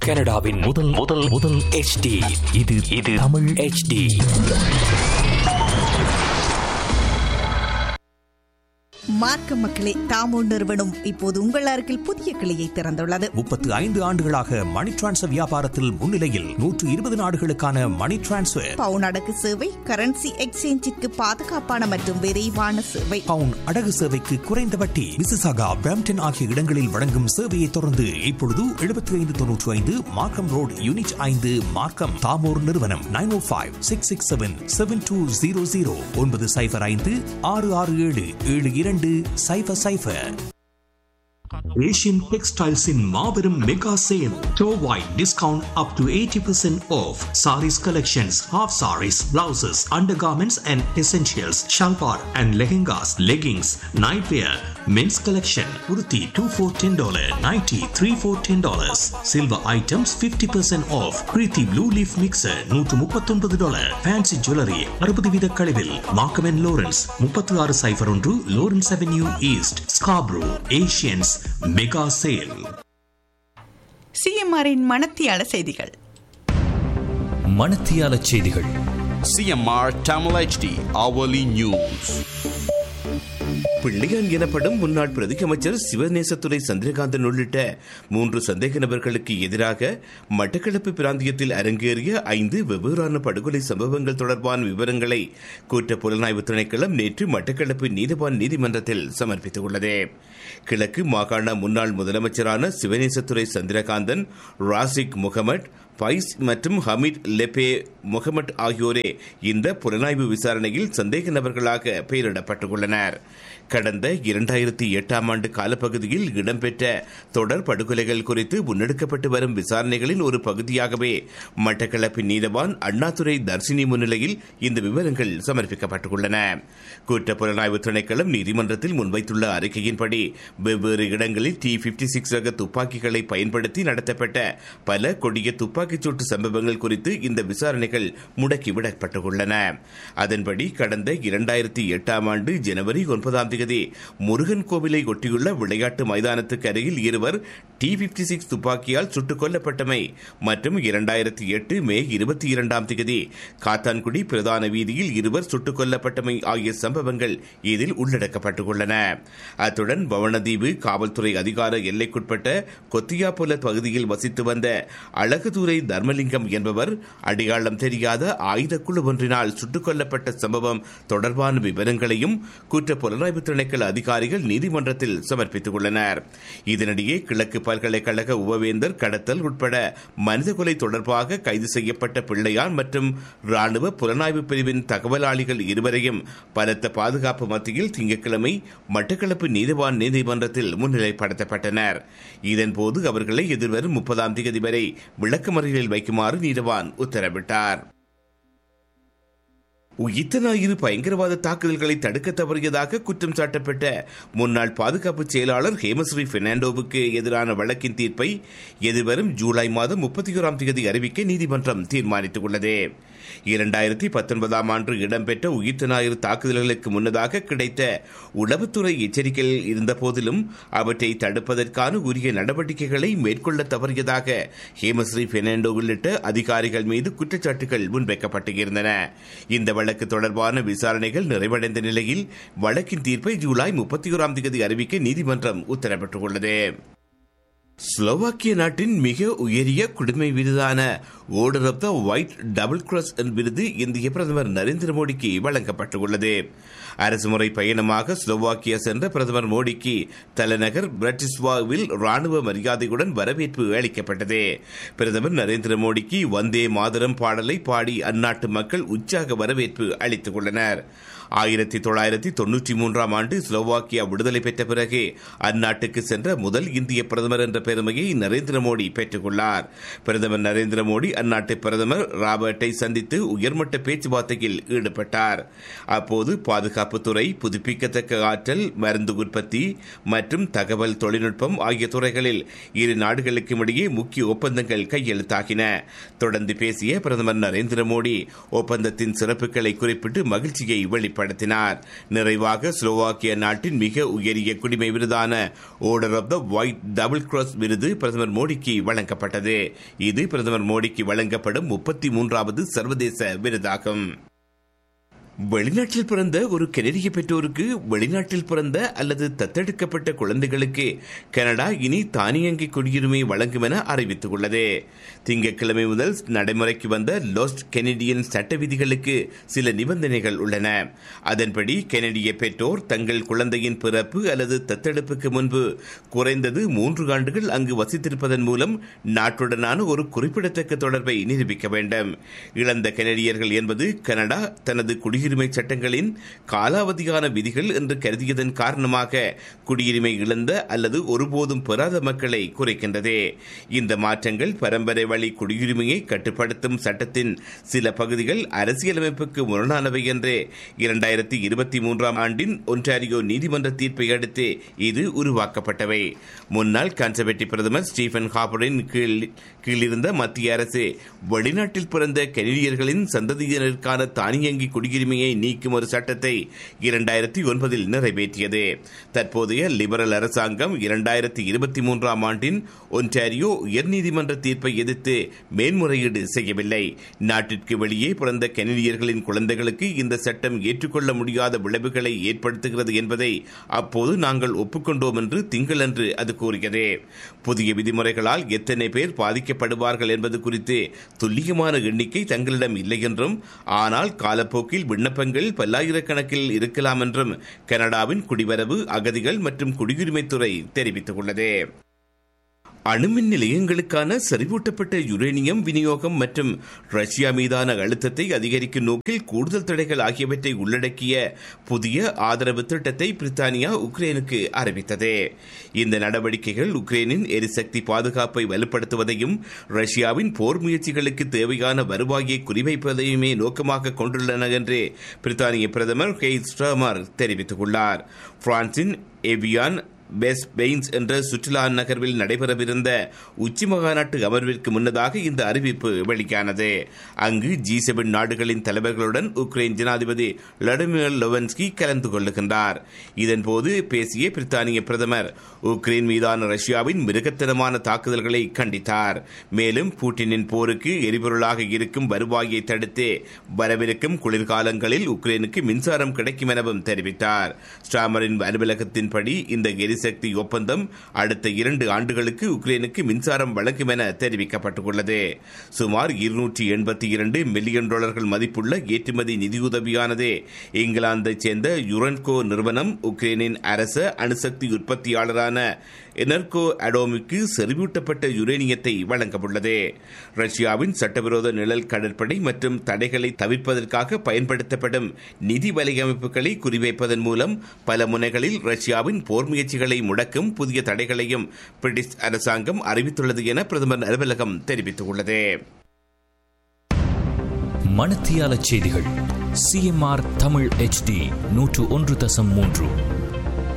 கனடாவின் முதல் முதல் முதல் HD இது இது தமிழ் HD மார்க்க மக்களே தாமோ நிறுவனம் இப்போது உங்கள் அருகில் புதிய கிளையை திறந்துள்ளது முப்பத்து ஐந்து ஆண்டுகளாக மணி டிரான்ஸ்ஃபர் வியாபாரத்தில் முன்னிலையில் நூற்று இருபது நாடுகளுக்கான மணி டிரான்ஸ்ஃபர் பவுன் அடகு சேவை கரன்சி எக்ஸ்சேஞ்சிற்கு பாதுகாப்பான மற்றும் விரைவான சேவை பவுன் அடகு சேவைக்கு குறைந்த வட்டி மிசிசாகா பிராம்டன் ஆகிய இடங்களில் வழங்கும் சேவையை தொடர்ந்து இப்பொழுது எழுபத்தி ஐந்து தொன்னூற்றி ஐந்து மார்க்கம் ரோட் யூனிட் ஐந்து மார்க்கம் தாமோர் நிறுவனம் nine o five six six seven seven two zero zero ஒன்பது சைஃபர் ஐந்து ஆறு ஆறு ஏழு ஏழு இரண்டு சைஃபர் சைஃபர் ஏஷியன் டெக்ஸ்டைல்ஸின் மாபெரும் மெகா சேல் டோவாய் discount up to eighty percent off saris collections half saris blouses under garments and essentials salwar and lehengas leggings night wear men's collection உடுத்தி two four ten dollar nightie three four ten dollars silver items fifty percent off Preethi blue leaf mixer நூற்று முப்பத்தொன்பது dollar fancy jewellery அறுபது வீத கழிவில் Markham and Lawrence முப்பத்தி ஆறு cipher ஒன்று Lawrence avenue east Scarborough Asians mega sale சிஎம்ஆரின் மனத்தியால செய்திகள் மணத்தியால செய்திகள் CMR Tamil HD hourly news. Pillayan எனப்படும் முன்னாள் பிரதி அமைச்சர் சிவநேசத்துறை சந்திரகாந்தன் உள்ளிட்ட மூன்று சந்தேக நபர்களுக்கு எதிராக மட்டக்களப்பு பிராந்தியத்தில் அரங்கேறிய ஐந்து வெவ்வேறான படுகொலை சம்பவங்கள் தொடர்பான விவரங்களை குற்ற புலனாய்வு திணைக்களம் நேற்று மட்டக்களப்பு நீதிவான் நீதிமன்றத்தில் சமர்ப்பித்துள்ளது கிழக்கு மாகாண முன்னாள் முதலமைச்சரான சிவநேசத்துறை சந்திரகாந்தன் ராசிக் முகமட் பைஸ் மற்றும் ஹமீத் லெபே முகமட் ஆகியோரே இந்த புலனாய்வு விசாரணையில் சந்தேக நபர்களாக பெயரிடப்பட்டுள்ளனர் கடந்த இரண்டாயிரத்தி எட்டாம் ஆண்டு காலப்பகுதியில் இடம்பெற்ற தொடர் படுகொலைகள் குறித்து முன்னெடுக்கப்பட்டு வரும் விசாரணைகளின் ஒரு பகுதியாகவே மட்டக்களப்பின் நீதவான் அண்ணாதுரை தர்சினி முன்னிலையில் இந்த விவரங்கள் சமர்ப்பிக்கப்பட்டுள்ளன குற்ற புலனாய்வு திணைக்களம் நீதிமன்றத்தில் முன்வைத்துள்ள அறிக்கையின்படி வெவ்வேறு இடங்களில் டி பிப்டி சிக்ஸ் ரக துப்பாக்கிகளை பயன்படுத்தி நடத்தப்பட்ட பல கொடிய துப்பாக்கிச் சூட்டு சம்பவங்கள் குறித்து இந்த விசாரணைகள் முடக்கிவிடப்பட்டுள்ளன அதன்படி கடந்த இரண்டாயிரத்தி எட்டாம் ஆண்டு ஜனவரி ஒன்பதாம் தேதி முருகன் கோவிலை ஒட்டியுள்ள விளையாட்டு மைதானத்துக்கு அருகில் இருவர் டி பிப்டி சிக்ஸ் துப்பாக்கியால் சுட்டுக் கொல்லப்பட்டமை மற்றும் இரண்டாயிரத்தி எட்டு மே இருபத்தி இரண்டாம் தேதி காத்தான்குடி பிரதான வீதியில் இருவர் சுட்டுக் கொல்லப்பட்டமை ஆகிய சம்பவங்கள் இதில் உள்ளடக்கப்பட்டுள்ளன அத்துடன் பவனதீவு காவல்துறை அதிகார எல்லைக்குட்பட்ட கொத்தியாப்புல பகுதியில் வசித்து வந்த அழகுதுரை தர்மலிங்கம் என்பவர் அடையாளம் தெரியாத ஆயுத குழு ஒன்றினால் சுட்டுக் கொல்லப்பட்ட சம்பவம் தொடர்பான விவரங்களையும் குற்ற புலனாய்வு திணைக்கள அதிகாரிகள் நீதிமன்றத்தில் சமர்ப்பித்துள்ளனர் இதனிடையே கிழக்கு பல்கலைக்கழக உபவேந்தர் கடத்தல் உட்பட மனித கொலை தொடர்பாக கைது செய்யப்பட்ட பிள்ளையான் மற்றும் ராணுவ புலனாய்வு பிரிவின் தகவலாளிகள் இருவரையும் பலத்த பாதுகாப்பு மத்தியில் திங்கட்கிழமை மட்டக்களப்பு நீதிவான் நீதிமன்றத்தில் முன்னிலைப்படுத்தப்பட்டனர் இதன்போது அவர்களை எதிர்வரும் முப்பதாம் தேதி வரை விளக்கமறியலில் வைக்குமாறு நீதிவான் உத்தரவிட்டார் இத்தனாயிரு பயங்கரவாத தாக்குதல்களை தடுக்க தவறியதாக குற்றம் சாட்டப்பட்ட முன்னாள் பாதுகாப்பு செயலாளர் ஹேமஸ்ரீ பெர்னாண்டோவுக்கு எதிரான வழக்கின் தீர்ப்பை எதிர்வரும் ஜூலை மாதம் முப்பத்தி ஓராம் தேதி அறிவிக்க நீதிமன்றம் தீர்மானித்துள்ளது இரண்டாயிரத்தி பத்தொன்பதாம் ஆண்டு இடம்பெற்ற உயிர்த்த ஞாயிறு தாக்குதல்களுக்கு முன்னதாக கிடைத்த உளவுத்துறை எச்சரிக்கைகள் இருந்த போதிலும் அவற்றை தடுப்பதற்கான உரிய நடவடிக்கைகளை மேற்கொள்ள தவறியதாக ஹேமஸ்ரீ பெர்னாண்டோ உள்ளிட்ட அதிகாரிகள் மீது குற்றச்சாட்டுகள் முன்வைக்கப்பட்டிருந்தன இந்த வழக்கு தொடர்பான விசாரணைகள் நிறைவடைந்த நிலையில் வழக்கின் தீர்ப்பை ஜூலை முப்பத்தி ஓராம் தேதி அறிவிக்க நீதிமன்றம் உத்தரவிட்டுள்ளது ஸ்லோவாக்கிய நாட்டின் மிக உயரிய குடிமை விருதான order of the white double cross விருது இந்திய பிரதமர் நரேந்திர மோடிக்கு வழங்கப்பட்டுள்ளது அரசுமுறை பயணமாக ஸ்லோவாக்கியா சென்ற பிரதமர் மோடிக்கு தலைநகர் பிரட்டிஸ்வாவில் ராணுவ மரியாதையுடன் வரவேற்பு அளிக்கப்பட்டது பிரதமர் நரேந்திர மோடிக்கு வந்தே மாதரம் பாடலை பாடி அந்நாட்டு மக்கள் உற்சாக வரவேற்பு அளித்துள்ளனர் ஆயிரத்தி தொள்ளாயிரத்தி தொன்னூற்றி மூன்றாம் ஆண்டு ஸ்லோவாக்கியா விடுதலை பெற்ற பிறகு அந்நாட்டுக்கு சென்ற முதல் இந்திய பிரதமர் என்ற பெருமையை நரேந்திர மோடி பெற்றுள்ளார் பிரதமர் நரேந்திர மோடி அந்நாட்டு பிரதமர் ராபர்ட்டை சந்தித்து உயர்மட்ட பேச்சுவார்த்தையில் ஈடுபட்டார் அப்போது பாதுகாப்புத்துறை புதுப்பிக்கத்தக்க ஆற்றல் மருந்து உற்பத்தி மற்றும் தகவல் தொழில்நுட்பம் ஆகிய துறைகளில் இரு நாடுகளுக்கும் இடையே முக்கிய ஒப்பந்தங்கள் கையெழுத்தாகின தொடர்ந்து பேசிய பிரதமர் நரேந்திர மோடி ஒப்பந்தத்தின் சிறப்புகளை குறிப்பிட்டு மகிழ்ச்சியை வெளிப்படுத்தினார் வெளிப்படுத்தினார் நிறைவாக ஸ்லோவாக்கிய நாட்டின் மிக உயரிய குடிமை விருதான order of the white double cross விருது பிரதமர் மோடிக்கு வழங்கப்பட்டது இது பிரதமர் மோடிக்கு வழங்கப்படும் முப்பத்தி மூன்றாவது சர்வதேச விருதாகும் வெளிநாட்டில் பிறந்த ஒரு கெனடிய பெற்றோருக்கு வெளிநாட்டில் பிறந்த அல்லது தத்தெடுக்கப்பட்ட குழந்தைகளுக்கு கனடா இனி தானியங்கி குடியுரிமை வழங்கும் என அறிவித்துள்ளது திங்கட்கிழமை முதல் நடைமுறைக்கு வந்த லோஸ்ட் கெனடியன் சட்ட விதிகளுக்கு சில நிபந்தனைகள் உள்ளன அதன்படி கெனடிய பெற்றோர் தங்கள் குழந்தையின் பிறப்பு அல்லது தத்தெடுப்புக்கு முன்பு குறைந்தது மூன்று ஆண்டுகள் அங்கு வசித்திருப்பதன் மூலம் நாட்டுடனான ஒரு குறிப்பிடத்தக்க தொடர்பை நிரூபிக்க வேண்டும் இழந்த கெனடியர்கள் என்பது கனடா தனது குடியுரிமை குடியுரிமை சட்டங்களின் காலாவதியான விதிகள் என்று கருதியதன் காரணமாக குடியுரிமை இழந்த அல்லது ஒருபோதும் பெறாத மக்களை குறைக்கின்றது இந்த மாற்றங்கள் பரம்பரை வழி குடியுரிமையை கட்டுப்படுத்தும் சட்டத்தின் சில பகுதிகள் அரசியலமைப்புக்கு முரணானவை என்று இரண்டாயிரத்தி இருபத்தி மூன்றாம் ஆண்டின் ஒன்டாரியோ நீதிமன்ற தீர்ப்பை அடுத்து இது உருவாக்கப்பட்டவை முன்னாள் கன்சர்வேட்டிவ் பிரதமர் ஸ்டீபன் ஹாப்பரின் கீழ் கீழிருந்த மத்திய அரசு வெளிநாட்டில் பிறந்த கெனடியர்களின் சந்ததியினருக்கான தானியங்கி குடியுரிமை உரிமையை நீக்கும் ஒரு சட்டத்தை இரண்டாயிரத்தி ஒன்பதில் நிறைவேற்றியது தற்போதைய லிபரல் அரசாங்கம் இரண்டாயிரத்தி இருபத்தி மூன்றாம் ஆண்டின் ஒன்டாரியோ உயர்நீதிமன்ற தீர்ப்பை எதிர்த்து மேன்முறையீடு செய்யவில்லை நாட்டிற்கு வெளியே பிறந்த கெனடியர்களின் குழந்தைகளுக்கு இந்த சட்டம் ஏற்றுக்கொள்ள முடியாத விளைவுகளை ஏற்படுத்துகிறது என்பதை அப்போது நாங்கள் ஒப்புக்கொண்டோம் என்று திங்களன்று அது கூறியது புதிய விதிமுறைகளால் எத்தனை பேர் பாதிக்கப்படுவார்கள் என்பது குறித்து துல்லியமான எண்ணிக்கை தங்களிடம் இல்லை என்றும் ஆனால் காலப்போக்கில் விண்ணப்பங்கள் பல்லாயிரக்கணக்கில் இருக்கலாம் என்றும் கனடாவின் குடிவரவு அகதிகள் மற்றும் குடியுரிமைத்துறை தெரிவித்துள்ளது அணுமின் நிலையங்களுக்கான செறிவூட்டப்பட்ட யுரேனியம் விநியோகம் மற்றும் ரஷ்யா மீதான அழுத்தத்தை அதிகரிக்கும் நோக்கில் கூடுதல் தடைகள் ஆகியவற்றை உள்ளடக்கிய புதிய ஆதரவு திட்டத்தை பிரித்தானியா உக்ரைனுக்கு அறிவித்தது இந்த நடவடிக்கைகள் உக்ரைனின் எரிசக்தி பாதுகாப்பை வலுப்படுத்துவதையும் ரஷ்யாவின் போர் முயற்சிகளுக்கு தேவையான வருவாயை குறிவைப்பதையுமே நோக்கமாக கொண்டுள்ளன என்று பிரித்தானிய பிரதமர் ஹெய் ஸ்ட்ரமர் தெரிவித்துள்ளார் பிரான்சின் எவியான் பெஸ் பெயின்ஸ் என்ற சுற்றுலா நகர்வில் நடைபெறவிருந்த உச்சி மகாநாட்டு அமர்விற்கு முன்னதாக இந்த அறிவிப்பு வெளியானது அங்கு ஜி செவன் நாடுகளின் தலைவர்களுடன் உக்ரைன் ஜனாதிபதி விளாடிமிர் லொவன்ஸ்கி கலந்து கொள்ளுகின்றார் இதன்போது பேசிய பிரித்தானிய பிரதமர் உக்ரைன் மீதான ரஷ்யாவின் மிருகத்தனமான தாக்குதல்களை கண்டித்தார் மேலும் பூட்டினின் போருக்கு எரிபொருளாக இருக்கும் வருவாயை தடுத்து வரவிருக்கும் குளிர்காலங்களில் உக்ரைனுக்கு மின்சாரம் கிடைக்கும் எனவும் தெரிவித்தார் ஸ்டாமரின் அலுவலகத்தின்படி இந்த எரிசக்தி ஒப்பந்தம் அடுத்த இரண்டு ஆண்டுகளுக்கு உக்ரைனுக்கு மின்சாரம் வழங்கும் என தெரிவிக்கப்பட்டுள்ளது சுமார் இருநூற்றி எண்பத்தி இரண்டு மில்லியன் டாலர்கள் மதிப்புள்ள ஏற்றுமதி நிதியுதவியானது இங்கிலாந்தைச் சேர்ந்த யுரன்கோ நிறுவனம் உக்ரைனின் அரச அணுசக்தி உற்பத்தியாளரான எனர்கோ அடோமிக்கு செறிவூட்டப்பட்ட யுரேனியத்தை வழங்கவுள்ளது ரஷ்யாவின் சட்டவிரோத நிழல் கடற்படை மற்றும் தடைகளை தவிர்ப்பதற்காக பயன்படுத்தப்படும் நிதி வலையமைப்புகளை குறிவைப்பதன் மூலம் பல முனைகளில் ரஷ்யாவின் போர் முயற்சிகளை முடக்கும் புதிய தடைகளையும் பிரிட்டிஷ் அரசாங்கம் அறிவித்துள்ளது என பிரதமர் அலுவலகம் தெரிவித்துள்ளது மணத்தியால செய்திகள் சிஎம்ஆர் தமிழ் ஹெச்டி நூற்று ஒன்று தசம் மூன்று